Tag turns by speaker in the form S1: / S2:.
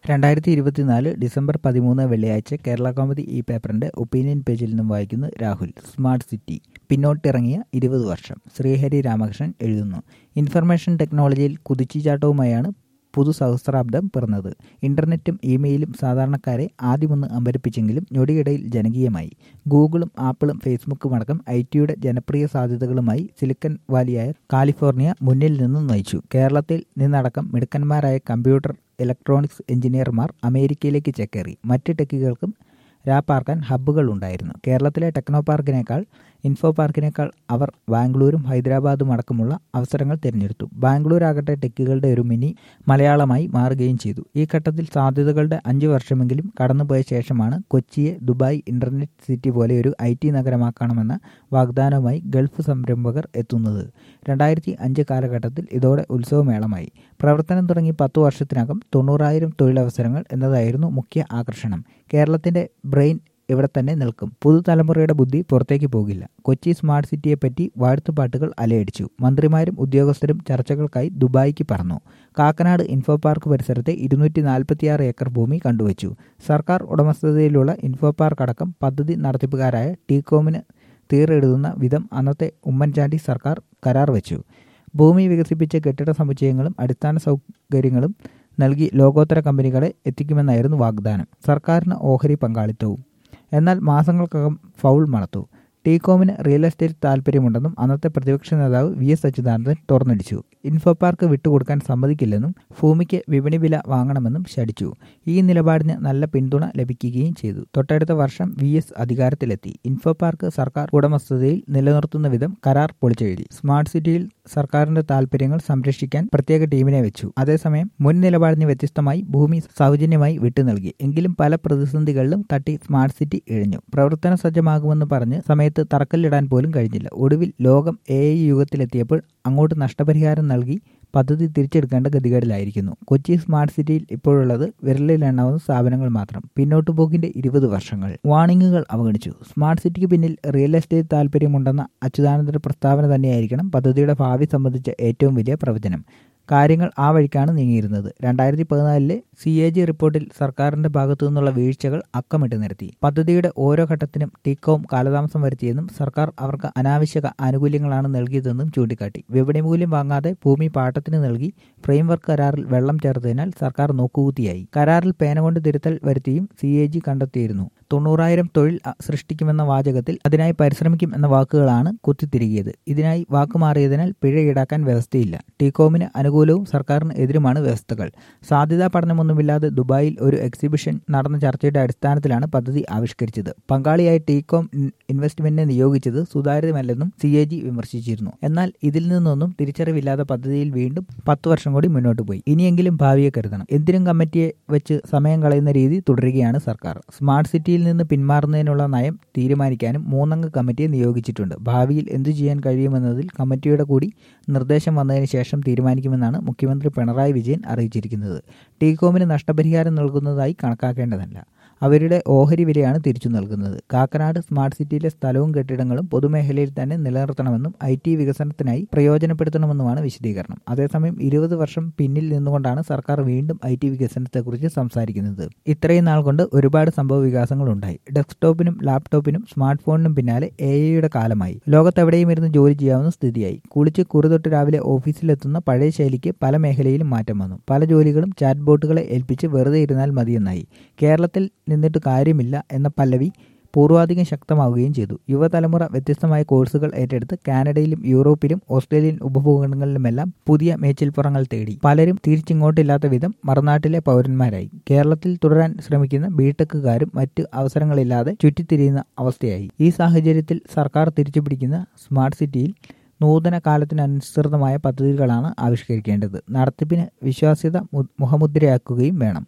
S1: രണ്ടായിരത്തി ഇരുപത്തിനാല് ഡിസംബർ പതിമൂന്ന് വെള്ളിയാഴ്ച കേരള കോമഡി ഈ പേപ്പറിന്റെ ഒപ്പീനിയൻ പേജിൽ നിന്നും വായിക്കുന്നു രാഹുൽ സ്മാർട്ട് സിറ്റി പിന്നോട്ടിറങ്ങിയ ഇരുപത് വർഷം ശ്രീഹരി രാമകൃഷ്ണൻ എഴുതുന്നു ഇൻഫർമേഷൻ ടെക്നോളജിയിൽ കുതിച്ചുചാട്ടവുമായാണ് പുതു സഹസ്രാബ്ദം പിറന്നത് ഇന്റർനെറ്റും ഇമെയിലും സാധാരണക്കാരെ ആദ്യമൊന്ന് അമ്പരിപ്പിച്ചെങ്കിലും ഞൊടിയിടയിൽ ജനകീയമായി ഗൂഗിളും ആപ്പിളും ഫേസ്ബുക്കും അടക്കം ഐ ടിയുടെ ജനപ്രിയ സാധ്യതകളുമായി സിലിക്കൺ വാലിയായ കാലിഫോർണിയ മുന്നിൽ നിന്നും നയിച്ചു കേരളത്തിൽ നിന്നടക്കം മിടുക്കന്മാരായ കമ്പ്യൂട്ടർ ഇലക്ട്രോണിക്സ് എഞ്ചിനീയർമാർ അമേരിക്കയിലേക്ക് ചേക്കേറി മറ്റ് ടെക്കുകൾക്കും രാപ്പാർക്കാൻ ഹബ്ബുകൾ ഉണ്ടായിരുന്നു കേരളത്തിലെ ടെക്നോ പാർക്കിനേക്കാൾ ഇൻഫോ പാർക്കിനേക്കാൾ അവർ ബാംഗ്ലൂരും ഹൈദരാബാദും അടക്കമുള്ള അവസരങ്ങൾ തിരഞ്ഞെടുത്തു ബാംഗ്ലൂർ ആകട്ടെ ടെക്കുകളുടെ ഒരു മിനി മലയാളമായി മാറുകയും ചെയ്തു ഈ ഘട്ടത്തിൽ സാധ്യതകളുടെ അഞ്ചു വർഷമെങ്കിലും കടന്നുപോയ ശേഷമാണ് കൊച്ചിയെ ദുബായ് ഇന്റർനെറ്റ് സിറ്റി പോലെ ഒരു ഐ ടി നഗരമാക്കണമെന്ന വാഗ്ദാനവുമായി ഗൾഫ് സംരംഭകർ എത്തുന്നത് രണ്ടായിരത്തി അഞ്ച് കാലഘട്ടത്തിൽ ഇതോടെ ഉത്സവമേളമായി പ്രവർത്തനം തുടങ്ങി പത്തു വർഷത്തിനകം തൊണ്ണൂറായിരം തൊഴിലവസരങ്ങൾ എന്നതായിരുന്നു മുഖ്യ ആകർഷണം കേരളത്തിന്റെ ബ്രെയിൻ ഇവിടെ തന്നെ നിൽക്കും പുതുതലമുറയുടെ ബുദ്ധി പുറത്തേക്ക് പോകില്ല കൊച്ചി സ്മാർട്ട് സിറ്റിയെപ്പറ്റി വാഴ്ത്തുപാട്ടുകൾ അലയടിച്ചു മന്ത്രിമാരും ഉദ്യോഗസ്ഥരും ചർച്ചകൾക്കായി ദുബായിക്ക് പറന്നു കാക്കനാട് ഇൻഫോ പാർക്ക് പരിസരത്തെ ഇരുന്നൂറ്റി നാൽപ്പത്തിയാറ് ഏക്കർ ഭൂമി കണ്ടുവച്ചു സർക്കാർ ഉടമസ്ഥതയിലുള്ള ഇൻഫോ പാർക്ക് അടക്കം പദ്ധതി നടത്തിപ്പുകാരായ ടീകോമിന് തീറെഴുതുന്ന വിധം അന്നത്തെ ഉമ്മൻചാണ്ടി സർക്കാർ കരാർ വെച്ചു ഭൂമി വികസിപ്പിച്ച കെട്ടിട സമുച്ചയങ്ങളും അടിസ്ഥാന സൗകര്യങ്ങളും നൽകി ലോകോത്തര കമ്പനികളെ എത്തിക്കുമെന്നായിരുന്നു വാഗ്ദാനം സർക്കാരിന് ഓഹരി പങ്കാളിത്തവും എന്നാൽ മാസങ്ങൾക്കകം ഫൗൾ മണത്തു ടീകോമിന് റിയൽ എസ്റ്റേറ്റ് താൽപ്പര്യമുണ്ടെന്നും അന്നത്തെ പ്രതിപക്ഷ നേതാവ് വി എസ് അച്യുതാനന്ദൻ തുറന്നടിച്ചു ഇൻഫോ പാർക്ക് വിട്ടുകൊടുക്കാൻ സമ്മതിക്കില്ലെന്നും ഭൂമിക്ക് വിപണി വില വാങ്ങണമെന്നും ശടിച്ചു ഈ നിലപാടിന് നല്ല പിന്തുണ ലഭിക്കുകയും ചെയ്തു തൊട്ടടുത്ത വർഷം വി എസ് അധികാരത്തിലെത്തി ഇൻഫോ പാർക്ക് സർക്കാർ ഉടമസ്ഥതയിൽ നിലനിർത്തുന്ന വിധം കരാർ പൊളിച്ചെഴുതി സ്മാർട്ട് സിറ്റിയിൽ സർക്കാരിന്റെ താൽപ്പര്യങ്ങൾ സംരക്ഷിക്കാൻ പ്രത്യേക ടീമിനെ വെച്ചു അതേസമയം മുൻ നിലപാടിന് വ്യത്യസ്തമായി ഭൂമി സൗജന്യമായി വിട്ടു നൽകി എങ്കിലും പല പ്രതിസന്ധികളിലും തട്ടി സ്മാർട്ട് സിറ്റി ഇഴഞ്ഞു പ്രവർത്തന സജ്ജമാകുമെന്ന് പറഞ്ഞ് സമയത്ത് തറക്കല്ലിടാൻ പോലും കഴിഞ്ഞില്ല ഒടുവിൽ ലോകം എ ഐ യുഗത്തിലെത്തിയപ്പോൾ അങ്ങോട്ട് നഷ്ടപരിഹാരം നൽകി പദ്ധതി തിരിച്ചെടുക്കേണ്ട ഗതികേടിലായിരിക്കുന്നു കൊച്ചി സ്മാർട്ട് സിറ്റിയിൽ ഇപ്പോഴുള്ളത് വിരലിലെണ്ണാവുന്ന സ്ഥാപനങ്ങൾ മാത്രം പിന്നോട്ടു പോക്കിന്റെ ഇരുപത് വർഷങ്ങൾ വാണിങ്ങുകൾ അവഗണിച്ചു സ്മാർട്ട് സിറ്റിക്ക് പിന്നിൽ റിയൽ എസ്റ്റേറ്റ് താൽപ്പര്യമുണ്ടെന്ന അച്യുതാനന്ദന്റെ പ്രസ്താവന തന്നെയായിരിക്കണം പദ്ധതിയുടെ ഭാവി സംബന്ധിച്ച ഏറ്റവും വലിയ പ്രവചനം കാര്യങ്ങൾ ആ വഴിക്കാണ് നീങ്ങിയിരുന്നത് രണ്ടായിരത്തി പതിനാലിലെ സി എ ജി റിപ്പോർട്ടിൽ സർക്കാരിന്റെ ഭാഗത്തു നിന്നുള്ള വീഴ്ചകൾ അക്കമിട്ട് നിരത്തി പദ്ധതിയുടെ ഓരോ ഘട്ടത്തിനും ടീക്കോം കാലതാമസം വരുത്തിയെന്നും സർക്കാർ അവർക്ക് അനാവശ്യക ആനുകൂല്യങ്ങളാണ് നൽകിയതെന്നും ചൂണ്ടിക്കാട്ടി വിപണി മൂല്യം വാങ്ങാതെ ഭൂമി പാട്ടത്തിന് നൽകി ഫ്രെയിംവർക്ക് കരാറിൽ വെള്ളം ചേർത്തതിനാൽ സർക്കാർ നോക്കുകൂത്തിയായി കരാറിൽ പേന കൊണ്ട് തിരുത്തൽ വരുത്തിയും സി എ ജി കണ്ടെത്തിയിരുന്നു തൊണ്ണൂറായിരം തൊഴിൽ സൃഷ്ടിക്കുമെന്ന വാചകത്തിൽ അതിനായി പരിശ്രമിക്കും എന്ന വാക്കുകളാണ് കുത്തിത്തിരികിയത് ഇതിനായി വാക്കുമാറിയതിനാൽ പിഴ ഈടാക്കാൻ വ്യവസ്ഥയില്ല ടീകോമിന് അനുകൂലവും സർക്കാരിന് എതിരുമാണ് വ്യവസ്ഥകൾ സാധ്യതാ പഠനമൊന്നുമില്ലാതെ ദുബായിൽ ഒരു എക്സിബിഷൻ നടന്ന ചർച്ചയുടെ അടിസ്ഥാനത്തിലാണ് പദ്ധതി ആവിഷ്കരിച്ചത് പങ്കാളിയായി ടീകോം ഇൻവെസ്റ്റ്മെന്റിനെ നിയോഗിച്ചത് സുതാര്യമല്ലെന്നും സി എ ജി വിമർശിച്ചിരുന്നു എന്നാൽ ഇതിൽ നിന്നൊന്നും തിരിച്ചറിവില്ലാത്ത പദ്ധതിയിൽ വീണ്ടും പത്ത് വർഷം കൂടി മുന്നോട്ട് പോയി ഇനിയെങ്കിലും ഭാവിയെ കരുതണം എന്തിനും കമ്മിറ്റിയെ വെച്ച് സമയം കളയുന്ന രീതി തുടരുകയാണ് സർക്കാർ സ്മാർട്ട് സിറ്റിയിൽ നിന്ന് പിന്മാറുന്നതിനുള്ള നയം തീരുമാനിക്കാനും മൂന്നംഗ കമ്മിറ്റിയെ നിയോഗിച്ചിട്ടുണ്ട് ഭാവിയിൽ എന്തു ചെയ്യാൻ കഴിയുമെന്നതിൽ കമ്മിറ്റിയുടെ കൂടി നിർദ്ദേശം വന്നതിന് ശേഷം തീരുമാനിക്കുമെന്നാണ് മുഖ്യമന്ത്രി പിണറായി വിജയൻ അറിയിച്ചിരിക്കുന്നത് ടീകോമിന് നഷ്ടപരിഹാരം നൽകുന്നതായി കണക്കാക്കേണ്ടതല്ല അവരുടെ ഓഹരി വിലയാണ് തിരിച്ചു നൽകുന്നത് കാക്കനാട് സ്മാർട്ട് സിറ്റിയിലെ സ്ഥലവും കെട്ടിടങ്ങളും പൊതുമേഖലയിൽ തന്നെ നിലനിർത്തണമെന്നും ഐ ടി വികസനത്തിനായി പ്രയോജനപ്പെടുത്തണമെന്നുമാണ് വിശദീകരണം അതേസമയം ഇരുപത് വർഷം പിന്നിൽ നിന്നുകൊണ്ടാണ് സർക്കാർ വീണ്ടും ഐ ടി വികസനത്തെക്കുറിച്ച് സംസാരിക്കുന്നത് ഇത്രയും നാൾ കൊണ്ട് ഒരുപാട് സംഭവ വികാസങ്ങൾ ഉണ്ടായി ഡെസ്ക്ടോപ്പിനും ലാപ്ടോപ്പിനും സ്മാർട്ട് ഫോണിനും പിന്നാലെ എ ഐയുടെ കാലമായി ലോകത്തെവിടെയും ഇരുന്ന് ജോലി ചെയ്യാവുന്ന സ്ഥിതിയായി കുളിച്ച് കുറുതൊട്ട് രാവിലെ ഓഫീസിലെത്തുന്ന പഴയ ശൈലിക്ക് പല മേഖലയിലും മാറ്റം വന്നു പല ജോലികളും ചാറ്റ് ബോട്ടുകളെ ഏൽപ്പിച്ച് വെറുതെ ഇരുന്നാൽ മതിയെന്നായി കേരളത്തിൽ നിന്നിട്ട് കാര്യമില്ല എന്ന പല്ലവി പൂർവാധികം ശക്തമാവുകയും ചെയ്തു യുവതലമുറ വ്യത്യസ്തമായ കോഴ്സുകൾ ഏറ്റെടുത്ത് കാനഡയിലും യൂറോപ്പിലും ഓസ്ട്രേലിയൻ ഉപഭൂഖണ്ഡങ്ങളിലുമെല്ലാം പുതിയ മേച്ചിൽപ്പുറങ്ങൾ തേടി പലരും തിരിച്ചിങ്ങോട്ടില്ലാത്ത വിധം മറുനാട്ടിലെ പൗരന്മാരായി കേരളത്തിൽ തുടരാൻ ശ്രമിക്കുന്ന ബിടെക്കുകാരും മറ്റ് അവസരങ്ങളില്ലാതെ ചുറ്റിത്തിരിയുന്ന അവസ്ഥയായി ഈ സാഹചര്യത്തിൽ സർക്കാർ തിരിച്ചുപിടിക്കുന്ന സ്മാർട്ട് സിറ്റിയിൽ നൂതന കാലത്തിനനുസൃതമായ പദ്ധതികളാണ് ആവിഷ്കരിക്കേണ്ടത് നടത്തിപ്പിന് വിശ്വാസ്യത മുഖമുദ്രയാക്കുകയും വേണം